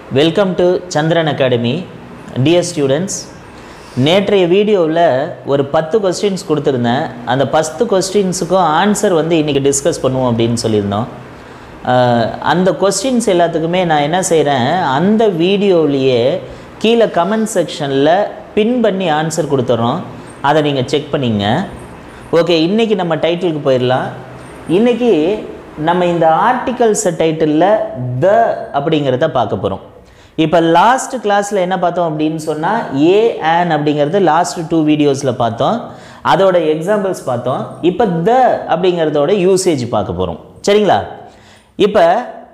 welcome to Chandran academy dear students நேற்றைய வீடியோவில் ஒரு பத்து கொஸ்டின்ஸ் கொடுத்துருந்தேன் அந்த பத்து கொஸ்டின்ஸுக்கும் ஆன்சர் வந்து இன்றைக்கி டிஸ்கஸ் பண்ணுவோம் அப்படின்னு சொல்லியிருந்தோம் அஹ், அந்த கொஸ்டின்ஸ் எல்லாத்துக்குமே நான் என்ன செய்கிறேன் அந்த வீடியோவிலேயே கீழே கமெண்ட் செக்ஷனில் பின் பண்ணி ஆன்சர் கொடுத்துட்றோம் அதை நீங்கள் செக் பண்ணிங்க ஓகே இன்றைக்கி நம்ம டைட்டிலுக்கு போயிடலாம் இன்றைக்கி நம்ம இந்த ஆர்டிகல்ஸ் டைட்டிலில் த அப்படிங்கிறத பார்க்க போகிறோம் இப்போ லாஸ்ட் கிளாஸில் என்ன பார்த்தோம் அப்படின்னு சொன்னால் ஏ ஆன் அப்படிங்கிறது லாஸ்ட் டூ வீடியோஸில் பார்த்தோம் அதோட எக்ஸாம்பிள்ஸ் பார்த்தோம் இப்போ த அப்படிங்கிறதோட யூசேஜ் பார்க்க போகிறோம் சரிங்களா இப்போ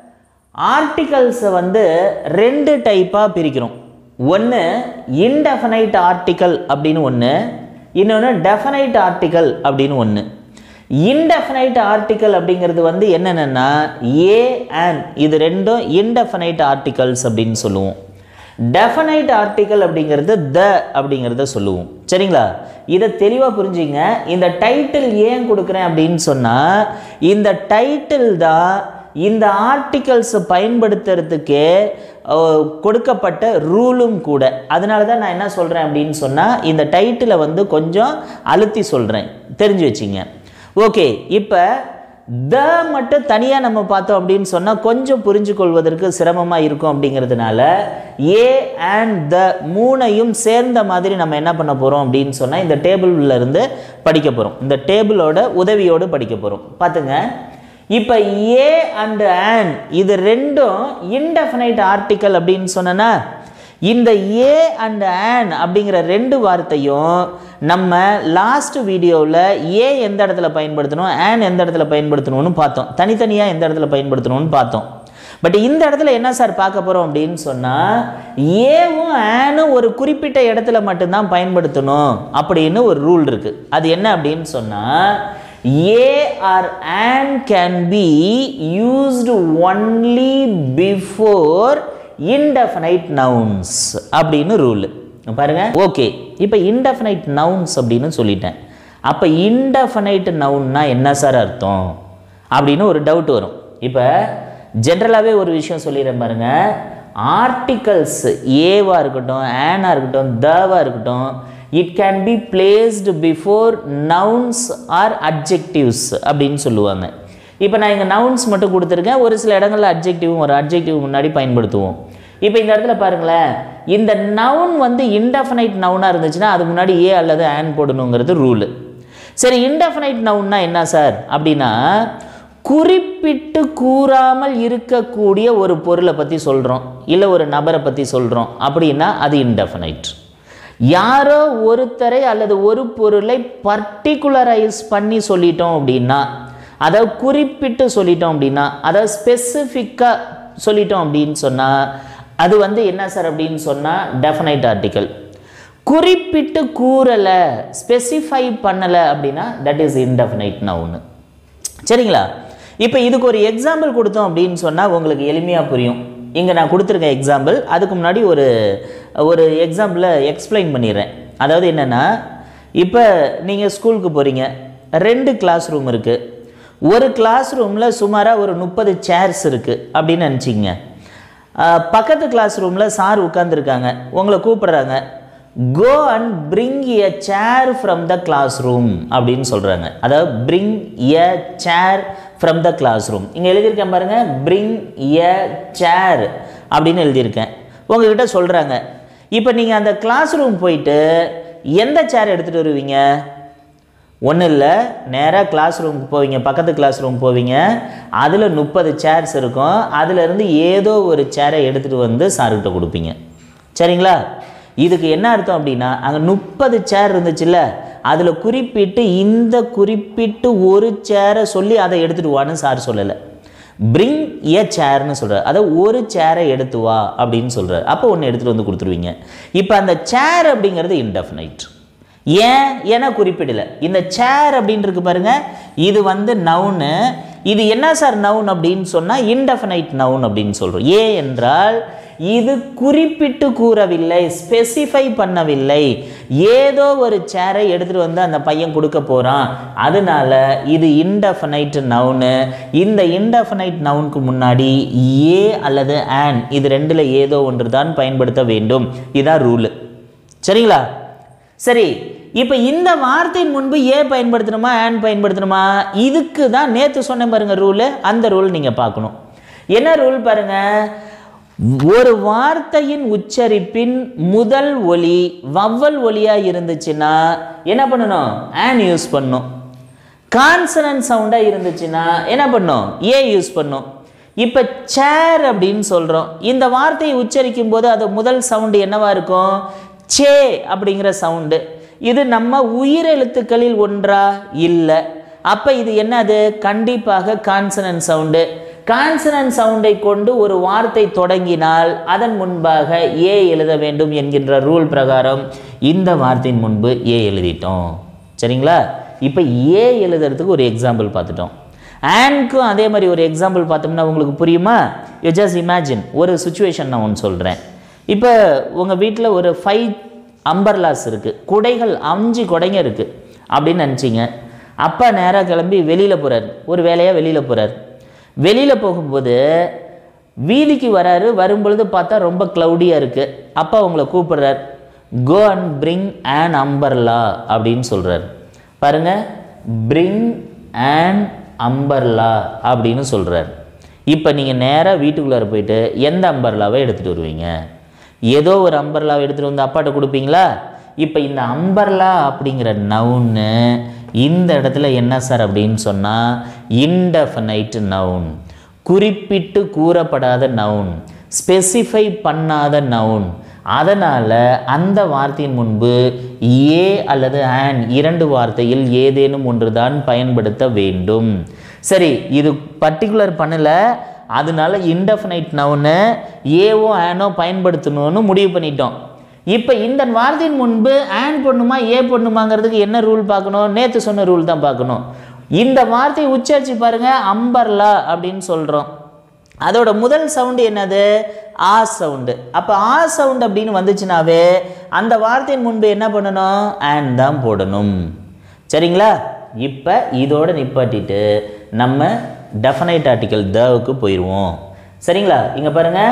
ஆர்டிகல்ஸை வந்து ரெண்டு டைப்பாக பிரிக்கிறோம் ஒன்று இன்டெஃபனைட் ஆர்டிக்கல் அப்படின்னு ஒன்று இன்னொன்று டெஃபனைட் ஆர்டிக்கல் அப்படின்னு ஒன்று இன்டெஃபனைட் ஆர்டிக்கல் அப்படிங்கிறது வந்து என்னென்னா ஏ அண்ட் இது ரெண்டும் இன்டெஃபனைட் ஆர்டிகல்ஸ் அப்படின்னு சொல்லுவோம் டெஃபனைட் ஆர்டிக்கல் அப்படிங்கிறது த அப்படிங்கிறத சொல்லுவோம் சரிங்களா இதை தெளிவாக புரிஞ்சுங்க இந்த டைட்டில் ஏன் கொடுக்குறேன் அப்படின்னு சொன்னால் இந்த டைட்டில் தான் இந்த ஆர்டிகல்ஸை பயன்படுத்துறதுக்கே அஹ், கொடுக்கப்பட்ட ரூலும் கூட அதனால தான் நான் என்ன சொல்கிறேன் அப்படின்னு சொன்னால் இந்த டைட்டிலை வந்து கொஞ்சம் அழுத்தி சொல்கிறேன் தெரிஞ்சு வச்சிங்க ஓகே இப்போ த மட்டும் தனியாக நம்ம பார்த்தோம் அப்படின்னு சொன்னால் கொஞ்சம் புரிஞ்சு கொள்வதற்கு சிரமமாக இருக்கும் அப்படிங்கிறதுனால ஏ அண்ட் த மூணையும் சேர்ந்த மாதிரி நம்ம என்ன பண்ண போகிறோம் அப்படின்னு சொன்னால் இந்த டேபிள்ல இருந்து படிக்க போகிறோம் இந்த டேபிளோட உதவியோடு படிக்க போகிறோம் பார்த்துங்க இப்போ ஏ அண்ட் ஆன் இது ரெண்டும் இன்டெஃபினைட் ஆர்டிக்கல் அப்படின்னு சொன்னனா இந்த ஏ அண்ட் ஆன் அப்படிங்கிற ரெண்டு வார்த்தையும் நம்ம லாஸ்ட் வீடியோவில் ஏ எந்த இடத்துல பயன்படுத்தணும் ஆன் எந்த இடத்துல பயன்படுத்தணும்னு பார்த்தோம் தனித்தனியாக எந்த இடத்துல பயன்படுத்தணும்னு பார்த்தோம் பட் இந்த இடத்துல என்ன சார் பார்க்க போகிறோம் அப்படின்னு சொன்னால் ஏவும் ஆனும் ஒரு குறிப்பிட்ட இடத்துல மட்டும்தான் பயன்படுத்தணும் அப்படின்னு ஒரு ரூல் இருக்குது அது என்ன அப்படின்னு சொன்னால் a or an can be used only before indefinite nouns அப்படின்னு ரூல் பாருங்க ஓகே இப்போ இன்டெஃபனைட் நவுன்ஸ் அப்படின்னு சொல்லிட்டேன் அப்போ இன்டெஃபனைட் நவுன்னா என்ன சார் அர்த்தம் அப்படின்னு ஒரு டவுட் வரும் இப்போ ஜென்ரலாகவே ஒரு விஷயம் சொல்லிடுறேன் பாருங்க ஆர்டிகல்ஸ் ஏவா இருக்கட்டும் ஆனா இருக்கட்டும் தவா இருக்கட்டும் it can be placed before nouns or adjectives அப்படின்னு சொல்லுவாங்க இப்போ நான் இங்கே நவுன்ஸ் மட்டும் கொடுத்துருக்கேன் ஒரு சில இடங்களில் அட்ஜெக்டிவும் ஒரு அட்ஜெக்டிவ் முன்னாடி பயன்படுத்துவோம் இப்போ இந்த இடத்துல பாருங்களேன் இந்த நவுன் வந்து இன்டெஃபனைட் நவுனாக இருந்துச்சுன்னா அது முன்னாடி ஏ அல்லது ஆன் போடணுங்கிறது ரூலு சரி இன்டெஃபனைட் நவுன்னா என்ன சார் அப்படின்னா குறிப்பிட்டு கூறாமல் இருக்கக்கூடிய ஒரு பொருளை பற்றி சொல்கிறோம் இல்லை ஒரு நபரை பற்றி சொல்கிறோம் அப்படின்னா அது இன்டெஃபனைட் யாரோ ஒருத்தரை அல்லது ஒரு பொருளை பர்டிகுலரைஸ் பண்ணி சொல்லிட்டோம் அப்படின்னா அதாவது குறிப்பிட்டு சொல்லிட்டோம் அப்படின்னா அதாவது ஸ்பெசிஃபிக்காக சொல்லிட்டோம் அப்படின்னு சொன்னால் அது வந்து என்ன சார் அப்படின்னு சொன்னால் டெஃபனைட் ஆர்டிக்கல் குறிப்பிட்டு கூறலை ஸ்பெசிஃபை பண்ணலை அப்படின்னா தட் இஸ் இன்டெஃபினைட் நவுன்னு சரிங்களா இப்போ இதுக்கு ஒரு எக்ஸாம்பிள் கொடுத்தோம் அப்படின்னு சொன்னால் உங்களுக்கு எளிமையாக புரியும் இங்கே நான் கொடுத்துருக்க எக்ஸாம்பிள் அதுக்கு முன்னாடி ஒரு ஒரு எக்ஸாம்பிளை எக்ஸ்பிளைன் பண்ணிடுறேன் அதாவது என்னென்னா இப்போ நீங்கள் ஸ்கூலுக்கு போகிறீங்க ரெண்டு கிளாஸ் ரூம் இருக்குது ஒரு கிளாஸ் ரூமில் சுமாராக ஒரு முப்பது சேர்ஸ் இருக்குது அப்படின்னு நினச்சிங்க பக்கத்து கிளாஸ் ரூமில் சார் உட்காந்துருக்காங்க உங்களை கூப்பிடுறாங்க go and bring a chair from the classroom அப்படின்னு சொல்கிறாங்க அதாவது bring a chair from the classroom இங்கே எழுதியிருக்கேன் பாருங்கள் பிரிங் எ சேர் அப்படின்னு எழுதியிருக்கேன் உங்ககிட்ட சொல்கிறாங்க இப்போ நீங்கள் அந்த கிளாஸ் ரூம் போயிட்டு எந்த சேர் எடுத்துகிட்டு வருவீங்க ஒன்றும் இல்லை நேராக கிளாஸ் ரூமுக்கு போவீங்க பக்கத்து கிளாஸ் ரூம் போவீங்க அதில் முப்பது சேர்ஸ் இருக்கும் அதிலிருந்து ஏதோ ஒரு சேரை எடுத்துகிட்டு வந்து சார்கிட்ட கொடுப்பீங்க சரிங்களா இதுக்கு என்ன அர்த்தம் அப்படின்னா அங்கே முப்பது சேர் இருந்துச்சுல்ல அதில் குறிப்பிட்டு இந்த குறிப்பிட்டு ஒரு சேரை சொல்லி அதை எடுத்துகிட்டு வான்னு சார் சொல்லலை பிரிங் ஏ சேர்னு சொல்கிறார் அதை ஒரு சேரை எடுத்து வா அப்படின்னு சொல்கிறார் அப்போ ஒன்று எடுத்துகிட்டு வந்து கொடுத்துருவீங்க இப்போ அந்த சேர் அப்படிங்கிறது இன்டெஃபினைட் ஏன் ஏன்னா குறிப்பிடல இந்த சேர் அப்படின்னு இருக்கு பாருங்க இது வந்து நவுனு இது என்ன சார் நவுன் அப்படின்னு சொன்னால் இன்டெஃபினைட் நவுன் அப்படின்னு சொல்கிறோம் ஏ என்றால் இது குறிப்பிட்டு கூறவில்லை ஸ்பெசிஃபை பண்ணவில்லை ஏதோ ஒரு சேரை எடுத்துகிட்டு வந்து அந்த பையன் கொடுக்க போகிறான் அதனால இது இன்டெஃபனைட் நவுனு இந்த இன்டெஃபனைட் நவுனுக்கு முன்னாடி ஏ அல்லது ஆன் இது ரெண்டில் ஏதோ ஒன்று தான் பயன்படுத்த வேண்டும் இதான் ரூலு சரிங்களா சரி இப்போ இந்த வார்த்தையின் முன்பு ஏ பயன்படுத்தணுமா ஆன் பயன்படுத்தணுமா இதுக்கு தான் நேற்று சொன்னேன் பாருங்க ரூலு அந்த ரூல் நீங்கள் பார்க்கணும் என்ன ரூல் பாருங்க ஒரு வார்த்தையின் உச்சரிப்பின் முதல் ஒலி வவ்வல் ஒலியாக இருந்துச்சுன்னா என்ன பண்ணணும் ஆன் யூஸ் பண்ணணும் கான்சனன்ட் சவுண்டாக இருந்துச்சுன்னா என்ன பண்ணும் ஏ யூஸ் பண்ணும் இப்போ சேர் அப்படின்னு சொல்கிறோம் இந்த வார்த்தையை உச்சரிக்கும் போது அது முதல் சவுண்டு என்னவா இருக்கும் சே அப்படிங்கிற சவுண்டு இது நம்ம உயிரெழுத்துக்களில் ஒன்றா இல்லை அப்போ இது என்னது கண்டிப்பாக கான்சனன்ட் சவுண்டு கான்சனன்ட் சவுண்டை கொண்டு ஒரு வார்த்தை தொடங்கினால் அதன் முன்பாக ஏ எழுத வேண்டும் என்கின்ற ரூல் பிரகாரம் இந்த வார்த்தையின் முன்பு ஏ எழுதிட்டோம் சரிங்களா இப்போ ஏ எழுதுறதுக்கு ஒரு எக்ஸாம்பிள் பார்த்துட்டோம் ஆன்க்கும் அதே மாதிரி ஒரு எக்ஸாம்பிள் பார்த்தோம்னா உங்களுக்கு புரியுமா யூ ஜஸ்ட் இமேஜின் ஒரு சுச்சுவேஷன் நான் ஒன்று சொல்கிறேன் இப்போ உங்கள் வீட்டில் ஒரு ஃபைவ் அம்பர்லாஸ் இருக்குது குடைகள் அஞ்சு குடைங்க இருக்குது அப்படின்னு நினச்சிங்க அப்பா நேராக கிளம்பி வெளியில் போகிறார் ஒரு வேலையாக வெளியில் போகிறார் வெளியில் போகும்போது வீதிக்கு வராரு வரும்பொழுது பார்த்தா ரொம்ப க்ளவுடியாக இருக்குது அப்பா உங்களை கூப்பிடுறார் go and bring an umbrella அப்படின்னு சொல்கிறார் பாருங்க பிரிங் an அம்பர்லா அப்படின்னு சொல்கிறார் இப்போ நீங்கள் நேராக வீட்டுக்குள்ளார போயிட்டு எந்த அம்பர்லாவை எடுத்துகிட்டு வருவீங்க ஏதோ ஒரு அம்பர்லாவை எடுத்துகிட்டு வந்து அப்பாட்ட கொடுப்பீங்களா இப்போ இந்த அம்பர்லா அப்படிங்கிற நவுன்னு இந்த இடத்துல என்ன சார் அப்படின்னு சொன்னால் இன்டெஃபனைட் நவுன் குறிப்பிட்டு கூறப்படாத நவுன் ஸ்பெசிஃபை பண்ணாத நவுன் அதனால் அந்த வார்த்தையின் முன்பு ஏ அல்லது ஆன் இரண்டு வார்த்தையில் ஏதேனும் ஒன்றுதான் பயன்படுத்த வேண்டும் சரி இது பர்டிகுலர் பண்ணல அதனால இன்டெஃபினைட் நவுனு ஏவோ ஆனோ பயன்படுத்தணும்னு முடிவு பண்ணிட்டோம் இப்போ இந்த வார்த்தையின் முன்பு ஆன் பண்ணுமா ஏ பண்ணுமாங்கிறதுக்கு என்ன ரூல் பார்க்கணும் நேற்று சொன்ன ரூல் தான் பார்க்கணும் இந்த வார்த்தையை உச்சரிச்சு பாருங்க அம்பர்லா அப்படின்னு சொல்கிறோம் அதோட முதல் சவுண்டு என்னது ஆ சவுண்டு அப்போ ஆ சவுண்ட் அப்படின்னு வந்துச்சுனாவே அந்த வார்த்தையின் முன்பு என்ன பண்ணணும் ஆன் தான் போடணும் சரிங்களா இப்போ இதோட நிப்பாட்டிட்டு நம்ம டெஃபனைட் ஆர்டிக்கல் தவுக்கு போயிடுவோம் சரிங்களா இங்கே பாருங்க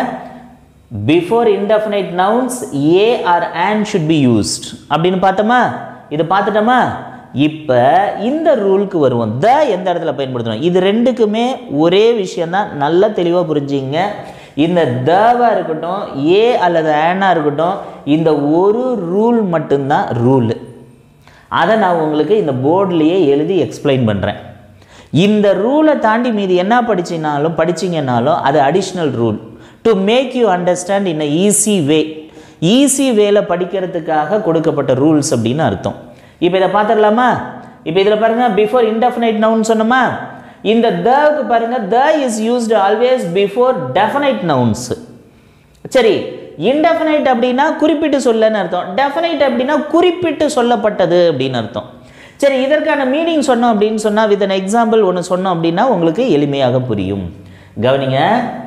before indefinite nouns a or an should be used அப்படின்னு பார்த்தோமா இது பார்த்துட்டோமா இப்போ இந்த ரூலுக்கு வருவோம் த எந்த இடத்துல பயன்படுத்தணும் இது ரெண்டுக்குமே ஒரே விஷயம்தான் நல்லா தெளிவாக புரிஞ்சுங்க இந்த தவா இருக்கட்டும் ஏ அல்லது ஆனாக இருக்கட்டும் இந்த ஒரு ரூல் மட்டும்தான் ரூலு அதை நான் உங்களுக்கு இந்த போர்ட்லேயே எழுதி எக்ஸ்பிளைன் பண்ணுறேன் இந்த ரூலை தாண்டி மீதி என்ன படிச்சினாலும் படிச்சிங்கனாலும் அது additional rule to make you understand in a easy way easy வேல படிக்கிறதுக்காக கொடுக்கப்பட்ட ரூல்ஸ் அப்படின்னு அர்த்தம் இப்போ இதை பார்த்துடலாமா இப்போ இதில் பாருங்கள் பிஃபோர் இன்டெஃபினைட் நவுன் சொன்னோமா இந்த தவுக்கு பாருங்கள் the is used always before definite nouns சரி இன்டெஃபினைட் அப்படின்னா குறிப்பிட்டு சொல்லன்னு அர்த்தம் டெஃபினைட் அப்படின்னா குறிப்பிட்டு சொல்லப்பட்டது அப்படின்னு அர்த்தம் சரி இதற்கான மீனிங் சொன்னோம் அப்படின்னு சொன்னால் வித் an எக்ஸாம்பிள் ஒன்று சொன்னோம் அப்படின்னா உங்களுக்கு எளிமையாக புரியும் கவனிங்க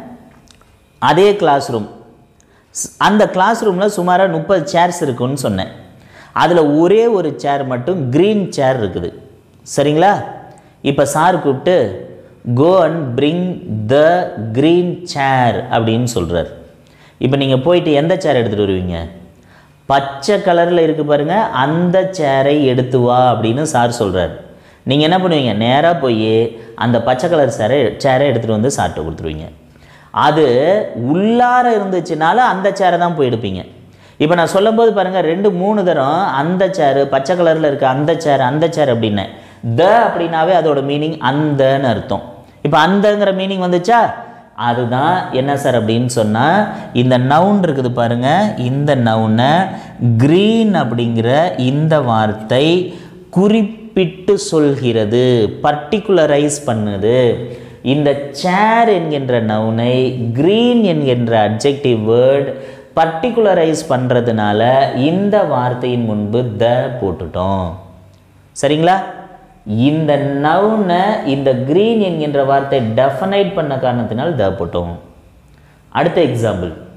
அதே கிளாஸ் ரூம் அந்த கிளாஸ் ரூமில் சுமாராக முப்பது சேர்ஸ் இருக்குன்னு சொன்னேன் அதில் ஒரே ஒரு சேர் மட்டும் க்ரீன் சேர் இருக்குது சரிங்களா இப்போ சார் கூப்பிட்டு go and bring the green chair அப்படின்னு சொல்கிறார் இப்போ நீங்கள் போயிட்டு எந்த சேர் எடுத்துகிட்டு வருவீங்க பச்சை கலரில் இருக்கு பாருங்க அந்த சேரை எடுத்து வா அப்படின்னு சார் சொல்கிறார் நீங்கள் என்ன பண்ணுவீங்க நேராக போய் அந்த பச்சை கலர் சேரை சேரை எடுத்துகிட்டு வந்து சார்ட்ட கொடுத்துருவீங்க அது உள்ளார இருந்துச்சுனால அந்த சேரை தான் போய் எடுப்பீங்க இப்போ நான் சொல்லும்போது பாருங்கள் ரெண்டு மூணு தரம் அந்த சேரு பச்சை கலரில் இருக்க அந்த சேர் அந்த சேர் அப்படின்னேன் த அப்படின்னாவே அதோட மீனிங் அந்தன்னு அர்த்தம் இப்போ அந்தங்கிற மீனிங் வந்துச்சா அதுதான் என்ன சார் அப்படின்னு சொன்னால் இந்த நவுன் இருக்குது பாருங்க இந்த நவுனை க்ரீன் அப்படிங்கிற இந்த வார்த்தை குறிப்பிட்டு சொல்கிறது பர்டிகுலரைஸ் பண்ணுது இந்த சேர் என்கின்ற நவுனை க்ரீன் என்கின்ற அப்ஜெக்டிவ் வேர்ட் பர்டிகுலரைஸ் பண்ணுறதுனால இந்த வார்த்தையின் முன்பு த போட்டுட்டோம் சரிங்களா இந்த நவுனை இந்த க்ரீன் என்கின்ற வார்த்தை டெஃபனைட் பண்ண காரணத்தினால் த போட்டோம் அடுத்த எக்ஸாம்பிள்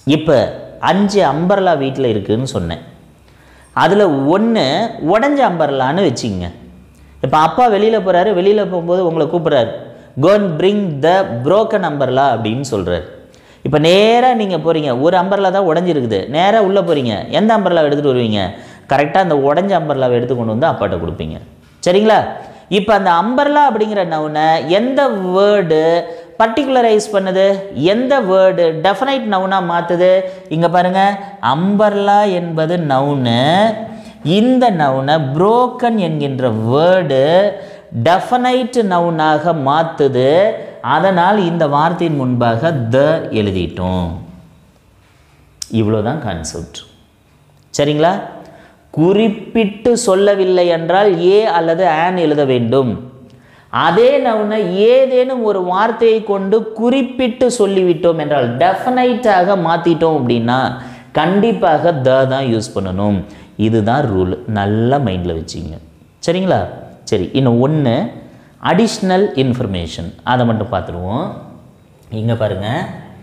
இப்போ அஞ்சு அம்பர்லா வீட்டில் இருக்குதுன்னு சொன்னேன் அதில் ஒன்று உடஞ்ச அம்பர்லான்னு வச்சுங்க இப்போ அப்பா வெளியில் போகிறாரு வெளியில் போகும்போது உங்களை கூப்பிட்றாரு go and bring the broken umbrella அப்படின்னு சொல்கிறார் இப்போ நேராக நீங்கள் போகிறீங்க ஒரு அம்பர்லா தான் உடஞ்சிருக்குது நேராக உள்ளே போகிறீங்க எந்த அம்பர்லாவை எடுத்துகிட்டு வருவீங்க கரெக்டாக அந்த உடஞ்ச அம்பர்லாவை எடுத்து கொண்டு வந்து அப்பாட்ட கொடுப்பீங்க சரிங்களா இப்போ அந்த அம்பர்லா அப்படிங்கிற நவுனை எந்த வேர்டு பர்டிகுலரைஸ் பண்ணுது எந்த வேர்டு டெஃபனைட் நவுனாக மாற்றுது இங்கே பாருங்கள் அம்பர்லா என்பது நவுனு இந்த நவுனை புரோக்கன் என்கின்ற வேர்டு டெஃபனைட் நவுனாக மாற்றுது அதனால் இந்த வார்த்தையின் முன்பாக த எழுதிட்டோம் இவ்வளோதான் கான்செப்ட் சரிங்களா குறிப்பிட்டு சொல்லவில்லை என்றால் ஏ அல்லது ஆன் எழுத வேண்டும் அதே நவுனை ஏதேனும் ஒரு வார்த்தையை கொண்டு குறிப்பிட்டு சொல்லிவிட்டோம் என்றால் டெஃபனைட்டாக மாற்றிட்டோம் அப்படின்னா கண்டிப்பாக த தான் யூஸ் பண்ணணும் இதுதான் ரூல் நல்லா மைண்டில் வச்சுங்க சரிங்களா சரி இன்னும் ஒன்று அடிஷ்னல் இன்ஃபர்மேஷன் அதை மட்டும் பார்த்துருவோம் இங்கே பாருங்கள்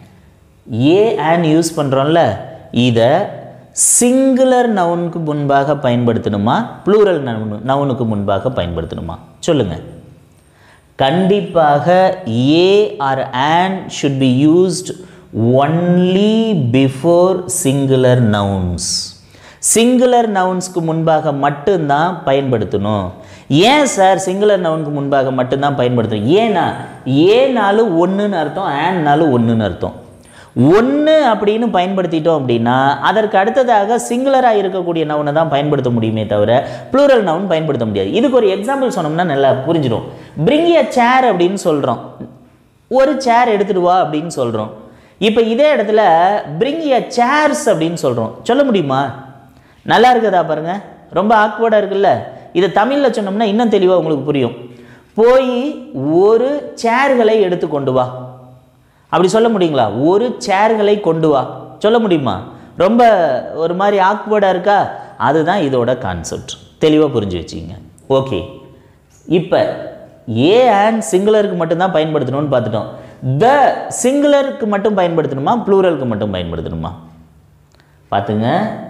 ஏ ஆன் யூஸ் பண்ணுறோம்ல இதை சிங்குலர் நவுனுக்கு முன்பாக பயன்படுத்தணுமா ப்ளூரல் நவுனு நவுனுக்கு முன்பாக பயன்படுத்தணுமா சொல்லுங்கள் கண்டிப்பாக a or an should be used only before singular nouns singular நவுன்ஸ்க்கு முன்பாக மட்டும்தான் பயன்படுத்தணும் ஏன் சார் சிங்குலர் நவுனுக்கு முன்பாக மட்டும்தான் பயன்படுத்தணும் ஏன்னா ஏனாலும் ஒன்றுன்னு அர்த்தம் ஆன்னாலும் ஒன்றுன்னு அர்த்தம் ஒன்று அப்படின்னு பயன்படுத்திட்டோம் அப்படின்னா அதற்கு அடுத்ததாக சிங்குலராக இருக்கக்கூடிய நவுனை தான் பயன்படுத்த முடியுமே தவிர ப்ளூரல் நவுன் பயன்படுத்த முடியாது இதுக்கு ஒரு எக்ஸாம்பிள் சொன்னோம்னா நல்லா புரிஞ்சிடும் பிரிங் எ சேர் அப்படின்னு சொல்கிறோம் ஒரு சேர் எடுத்துட்டு வா அப்படின்னு சொல்கிறோம் இப்போ இதே இடத்துல பிரிங் எ சேர்ஸ் அப்படின்னு சொல்கிறோம் சொல்ல முடியுமா நல்லா இருக்குதா பாருங்க ரொம்ப ஆக்வர்டாக இருக்குல்ல இதை தமிழில் சொன்னோம்னா இன்னும் தெளிவாக உங்களுக்கு புரியும் போய் ஒரு சேர்களை எடுத்து கொண்டு வா அப்படி சொல்ல முடியுங்களா ஒரு சேர்களை கொண்டு வா சொல்ல முடியுமா ரொம்ப ஒரு மாதிரி ஆக்வர்டாக இருக்கா அதுதான் இதோட கான்செப்ட் தெளிவாக புரிஞ்சு வச்சுக்கிங்க ஓகே இப்போ ஏ அண்ட் சிங்குலருக்கு மட்டும்தான் பயன்படுத்தணும்னு பார்த்துட்டோம் த சிங்குலருக்கு மட்டும் பயன்படுத்தணுமா ப்ளூரலுக்கு மட்டும் பயன்படுத்தணுமா பார்த்துங்க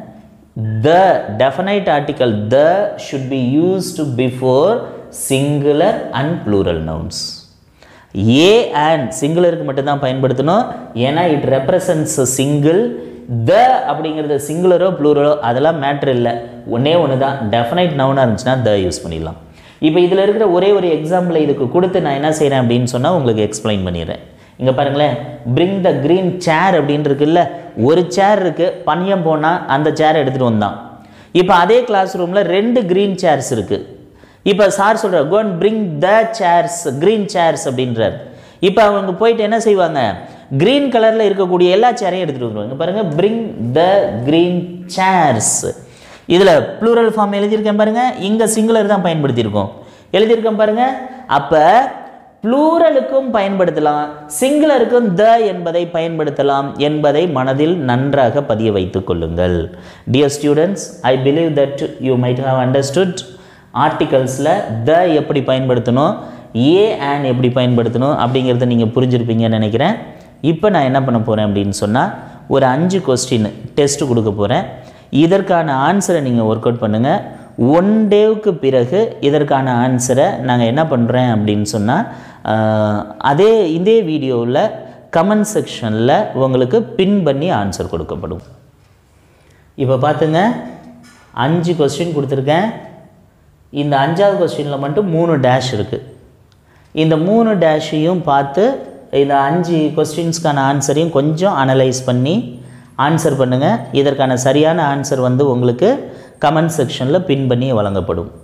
the definite article the should be used before singular and plural nouns a and சிங்குலருக்கு மட்டும்தான் பயன்படுத்தணும் ஏன்னா இட் ரெப்ரசன்ஸ் சிங்கிள் த அப்படிங்கிறது சிங்குலரோ ப்ளூரலோ அதெல்லாம் மேட்ரு இல்லை ஒன்றே ஒன்று தான் டெஃபனைட் நவுனாக இருந்துச்சுன்னா த யூஸ் பண்ணிடலாம் இப்போ இதில் இருக்கிற ஒரே ஒரு எக்ஸாம்பிளை இதுக்கு கொடுத்து நான் என்ன செய்கிறேன் அப்படின்னு சொன்னால் உங்களுக்கு எக்ஸ்பிளைன் பண்ணிடுறேன் இங்கே பாருங்களேன் பிரிங் த க்ரீன் சேர் அப்படின்னு இருக்குல்ல ஒரு சேர் இருக்குது பனியம் போனால் அந்த சேரை எடுத்துகிட்டு வந்தான் இப்போ அதே கிளாஸ் ரூமில் ரெண்டு க்ரீன் சேர்ஸ் இருக்குது இப்போ சார் சொல்கிறார் go and bring the chairs green chairs அப்படின்றார் இப்போ அவங்க போயிட்டு என்ன செய்வாங்க க்ரீன் கலரில் இருக்கக்கூடிய எல்லா சேரையும் எடுத்துகிட்டு வந்துருவாங்க பாருங்கள் பிரிங் த க்ரீன் சேர்ஸ் இதில் ப்ளூரல் ஃபார்ம் எழுதியிருக்கேன் பாருங்கள் இங்கே சிங்குலர் தான் பயன்படுத்தியிருக்கோம் எழுதியிருக்கேன் பாருங்கள் அப்போ ப்ளூரலுக்கும் பயன்படுத்தலாம் சிங்குலருக்கும் த என்பதை பயன்படுத்தலாம் என்பதை மனதில் நன்றாக பதிய வைத்துக் கொள்ளுங்கள் dear students I believe that you might have understood ஆர்டிகல்ஸில் த எப்படி பயன்படுத்தணும் ஏ ஆன் எப்படி பயன்படுத்தணும் அப்படிங்கிறத நீங்கள் புரிஞ்சிருப்பீங்கன்னு நினைக்கிறேன் இப்போ நான் என்ன பண்ண போகிறேன் அப்படின்னு சொன்னால் ஒரு அஞ்சு கொஸ்டின் டெஸ்ட் கொடுக்க போகிறேன் இதற்கான ஆன்சரை நீங்கள் ஒர்க் அவுட் பண்ணுங்கள் ஒன் டேவுக்கு பிறகு இதற்கான ஆன்சரை நாங்கள் என்ன பண்ணுறேன் அப்படின்னு சொன்னால் அதே இதே வீடியோவில் கமெண்ட் செக்ஷனில் உங்களுக்கு பின் பண்ணி ஆன்சர் கொடுக்கப்படும் இப்போ பார்த்துங்க அஞ்சு கொஸ்டின் கொடுத்துருக்கேன் இந்த அஞ்சாவது கொஸ்டினில் மட்டும் மூணு டேஷ் இருக்குது இந்த மூணு டேஷையும் பார்த்து இந்த அஞ்சு கொஸ்டின்ஸ்க்கான ஆன்சரையும் கொஞ்சம் அனலைஸ் பண்ணி ஆன்சர் பண்ணுங்கள் இதற்கான சரியான ஆன்சர் வந்து உங்களுக்கு கமெண்ட் செக்ஷனில் பின் பண்ணி வழங்கப்படும்